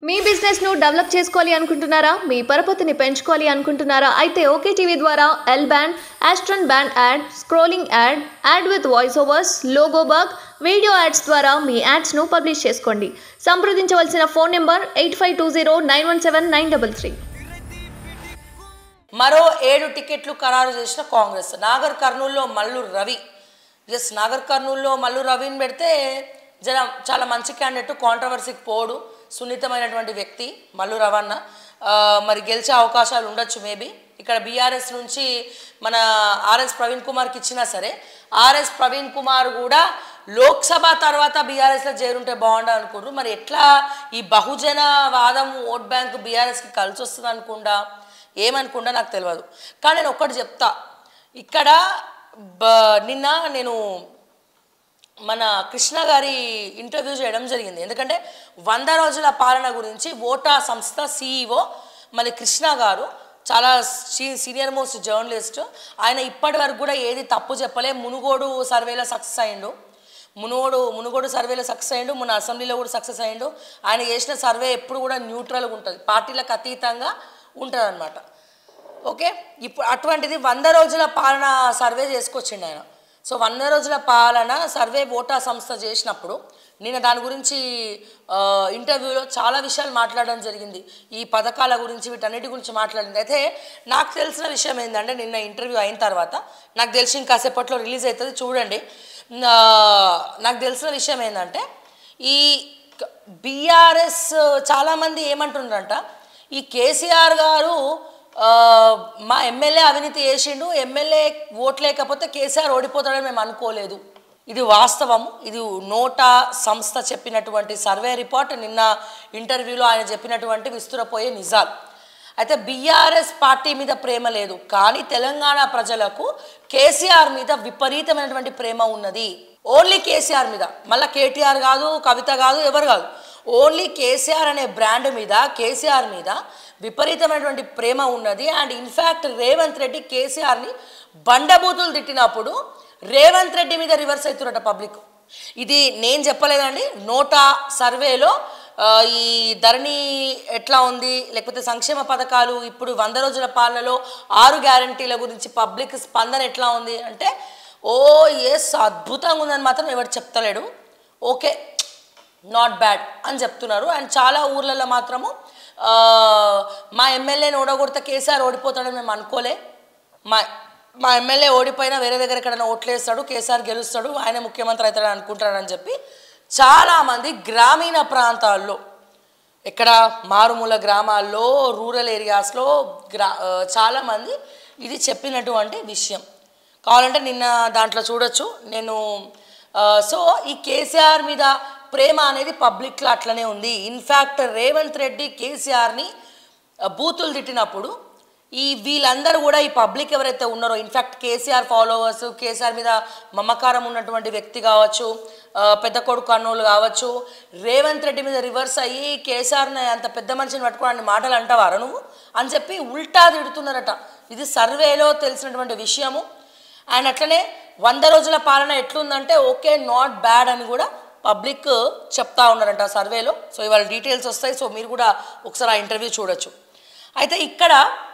మీ business ను develop చేసుకోవాలి అనుకుంటున్నారా మీ పరపతిని పెంచుకోవాలి అనుకుంటున్నారా అయితే ఓకే టీవీ ద్వారా ఎల్ బ్యాండ్ ఆస్ట్రన్ band ad scrolling ad ad with voice overs logo bug video ads ద్వారా మీ యాడ్స్ ను పబ్లిష్ చేసుకోండి సంప్రదించవలసిన phone number eight five two zero nine one seven nine double three మరో ఏడు టికెట్లు ఖరారు చేసిన కాంగ్రెస్ నాగర్ కర్నూల్లో మల్లు రవి ఎస్ నాగర్ కర్నూల్లో మల్లు రవిని పెడితే జన చాలా మంచి క్యాండిడేట్ కాంట్రవర్సీకి పోడు సున్నితమైనటువంటి వ్యక్తి మల్లు రవన్న ఆ, మరి గెలిచే అవకాశాలు ఉండొచ్చు మేబీ ఇక్కడ బీఆర్ఎస్ నుంచి మన ఆర్ఎస్ ప్రవీణ్ కుమార్కి ఇచ్చినా సరే ఆర్ఎస్ ప్రవీణ్ కుమార్ కూడా లోక్సభ తర్వాత బీఆర్ఎస్లో చేరుంటే బాగుండు అనుకుంటారు మరి ఎట్లా ఈ బహుజన వాదం ఓట్ బ్యాంక్ బీఆర్ఎస్కి కలిసి వస్తుంది అనుకుండా ఏమనుకుండా నాకు తెలియదు కానీ నేను ఒక్కటి చెప్తా ఇక్కడ బ నిన్న నేను మన కృష్ణ గారి ఇంటర్వ్యూ చేయడం జరిగింది ఎందుకంటే వంద రోజుల పాలన గురించి ఓటా సంస్థ సిఇఓ మన కృష్ణ గారు చాలా సీ- సీనియర్ మోస్ట్ జర్నలిస్ట్ ఆయన ఇప్పటి వరకు కూడా ఏది తప్పు చెప్పలే మునుగోడు సర్వేలో సక్సెస్ అయ్యిండు మునుగోడు మునుగోడు సర్వేలో సక్సెస్ అయ్యిండు మన అసెంబ్లీలో కూడా సక్సెస్ అయ్యిండు ఆయన చేసిన సర్వే ఎప్పుడు కూడా న్యూట్రల్గా ఉంటుంది పార్టీలకు అతీతంగా ఉంటుంది ఓకే ఇప్పుడు అటువంటిది వంద రోజుల పాలన సర్వే చేసుకొచ్చిండు ఆయన సో వంద రోజుల పాలన సర్వే ఓటా సంస్థ చేసినప్పుడు నేను దాని గురించి ఆ, ఇంటర్వ్యూలో చాలా విషయాలు మాట్లాడడం జరిగింది ఈ పథకాల గురించి వీటన్నిటి గురించి మాట్లాడింది అయితే నాకు తెలిసిన విషయం ఏంటంటే నిన్న ఇంటర్వ్యూ అయిన తర్వాత నాకు తెలిసి ఇంకాసేపట్లో రిలీజ్ అవుతుంది చూడండి ఆ, నాకు తెలిసిన విషయం ఏంటంటే ఈ బీఆర్ఎస్ చాలామంది ఏమంటుండ్రంట ఈ కేసీఆర్ గారు ఆ, మా ఎమ్మెల్యే అవినీతి చేసిండు ఎమ్మెల్యే ఓట్ లేకపోతే కేసీఆర్ ఓడిపోతాడని మేము అనుకోలేదు ఇది వాస్తవం ఇది నోటా సంస్థ చెప్పినటువంటి సర్వే రిపోర్ట్ నిన్న ఇంటర్వ్యూలో ఆయన చెప్పినటువంటి విస్తురపోయే నిజాలు అయితే బీఆర్ఎస్ పార్టీ మీద ప్రేమ లేదు కానీ తెలంగాణ ప్రజలకు కేసీఆర్ మీద విపరీతమైనటువంటి ప్రేమ ఉన్నది ఓన్లీ కేసీఆర్ మీద మళ్ళీ కేటీఆర్ కాదు కవిత కాదు ఎవరు కాదు ఓన్లీ కేసీఆర్ అనే బ్రాండ్ మీద కేసీఆర్ మీద విపరీతమైనటువంటి ప్రేమ ఉన్నది అండ్ ఇన్ఫ్యాక్ట్ రేవంత్ రెడ్డి కేసీఆర్ని బండబూతులు తిట్టినప్పుడు రేవంత్ రెడ్డి మీద రివర్స్ అవుతున్నట పబ్లిక్ ఇది నేను చెప్పలేదండి నోటా సర్వేలో ఆ, ఈ ధరణి ఎట్లా ఉంది లేకపోతే సంక్షేమ పథకాలు ఇప్పుడు వంద రోజుల పాలనలో ఆరు గ్యారంటీల గురించి పబ్లిక్ స్పందన ఎట్లా ఉంది అంటే ఓ ఎస్ అద్భుతంగా ఉందని మాత్రం ఎవరు చెప్తలేడు ఓకే నాట్ బ్యాడ్ అని చెప్తున్నారు అండ్ చాలా ఊర్లలో మాత్రము ఆ, మా ఎమ్మెల్యేని ఓడగొడితే కేసీఆర్ ఓడిపోతాడని మేము అనుకోలే మా మా ఎమ్మెల్యే ఓడిపోయినా వేరే దగ్గర ఎక్కడైనా ఓట్లేస్తాడు కేసీఆర్ గెలుస్తాడు ఆయన ముఖ్యమంత్రి అవుతాడని అనుకుంటాడని చెప్పి చాలామంది గ్రామీణ ప్రాంతాల్లో ఇక్కడ మారుమూల గ్రామాల్లో రూరల్ ఏరియాస్లో గ్రా ఆ, చాలామంది ఇది చెప్పినటువంటి విషయం కావాలంటే నిన్న దాంట్లో చూడొచ్చు నేను ఆ, సో ఈ కేసీఆర్ మీద ప్రేమ అనేది పబ్లిక్లో అట్లనే ఉంది ఇన్ఫ్యాక్ట్ రేవంత్ రెడ్డి కేసీఆర్ని ఆ, బూతులు తిట్టినప్పుడు ఈ వీళ్ళందరూ కూడా ఈ పబ్లిక్ ఎవరైతే ఉన్నారో ఇన్ఫ్యాక్ట్ కేసీఆర్ ఫాలోవర్స్ కేసీఆర్ మీద మమకారం ఉన్నటువంటి వ్యక్తి కావచ్చు ఆ, పెద్ద కొడుకు అన్నోళ్ళు కావచ్చు రేవంత్ రెడ్డి మీద రివర్స్ అయ్యి కేసీఆర్ని అంత పెద్ద మనిషిని పట్టుకోవడానికి మాటలు అంటావారా నువ్వు అని చెప్పి ఉల్టా తిడుతున్నారట ఇది సర్వేలో తెలిసినటువంటి విషయము అండ్ అట్లనే వంద రోజుల పాలన ఎట్లుందంటే ఓకే నాట్ బ్యాడ్ అని కూడా పబ్లిక్ చెప్తా ఉన్నారంట ఆ సర్వేలో సో ఇవాళ డీటెయిల్స్ వస్తాయి సో మీరు కూడా ఒకసారి ఆ ఇంటర్వ్యూ చూడొచ్చు అయితే ఇక్కడ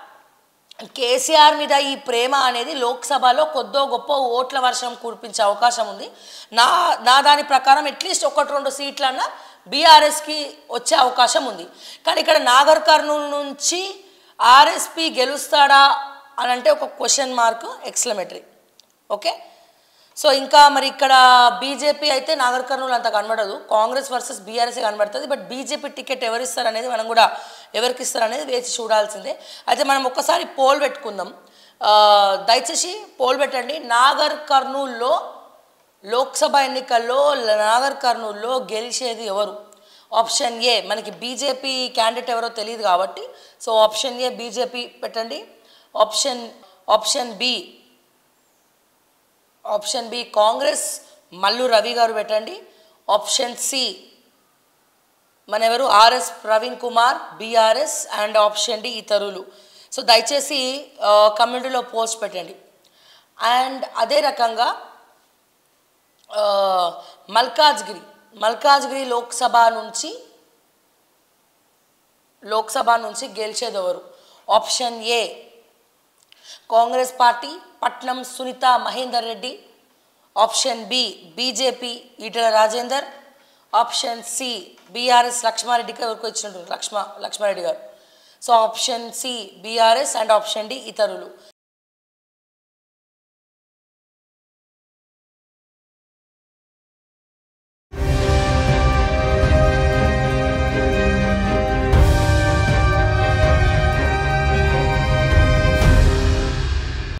కేసీఆర్ మీద ఈ ప్రేమ అనేది లోక్సభలో కొద్దో గొప్ప ఓట్ల వర్షం కురిపించే అవకాశం ఉంది నా నా దాని ప్రకారం అట్లీస్ట్ ఒకటి రెండు సీట్లన్నా బీఆర్ఎస్కి వచ్చే అవకాశం ఉంది కానీ ఇక్కడ నాగర్ కర్నూలు నుంచి ఆర్ఎస్పి గెలుస్తాడా అని అంటే ఒక question mark exclamatory okay so ఇంకా మరి ఇక్కడ బీజేపీ అయితే నాగర్ కర్నూలు అంత కనబడదు కాంగ్రెస్ వర్సెస్ బీఆర్ఎస్ కనబడుతుంది బట్ బీజేపీ టికెట్ ఎవరు ఇస్తారనేది మనం కూడా ఎవరికి ఇస్తారనేది వేచి చూడాల్సిందే అయితే మనం ఒక్కసారి పోల్ పెట్టుకుందాం ఆ, దయచేసి పోల్ పెట్టండి నాగర్ కర్నూల్లో లోక్సభ ఎన్నికల్లో నాగర్ కర్నూల్లో గెలిచేది ఎవరు ఆప్షన్ ఏ మనకి బీజేపీ క్యాండిడేట్ ఎవరో తెలియదు కాబట్టి సో ఆప్షన్ ఏ బీజేపీ పెట్టండి option option B option B Congress Mallu Ravi గారు పెట్టండి ఆప్షన్ సి మన ఎవరు RS Praveen Kumar BRS and option D ఇతరులు సో దయచేసి కమ్యూనిటీలో పోస్ట్ పెట్టండి అండ్ అదే రకంగా ఆ, మల్కాజ్గిరి మల్కాజ్గిరి లోక్సభ నుంచి లోక్సభ నుంచి గెలిచేదెవరు option A Congress party Patnam Sunitha Mahender Reddy option B BJP Etela Rajender option C BRS లక్ష్మారెడ్డికి ఎవరికి ఇచ్చినట్టు లక్ష్మ లక్ష్మారెడ్డి గారు so option C BRS and option D ఇతరులు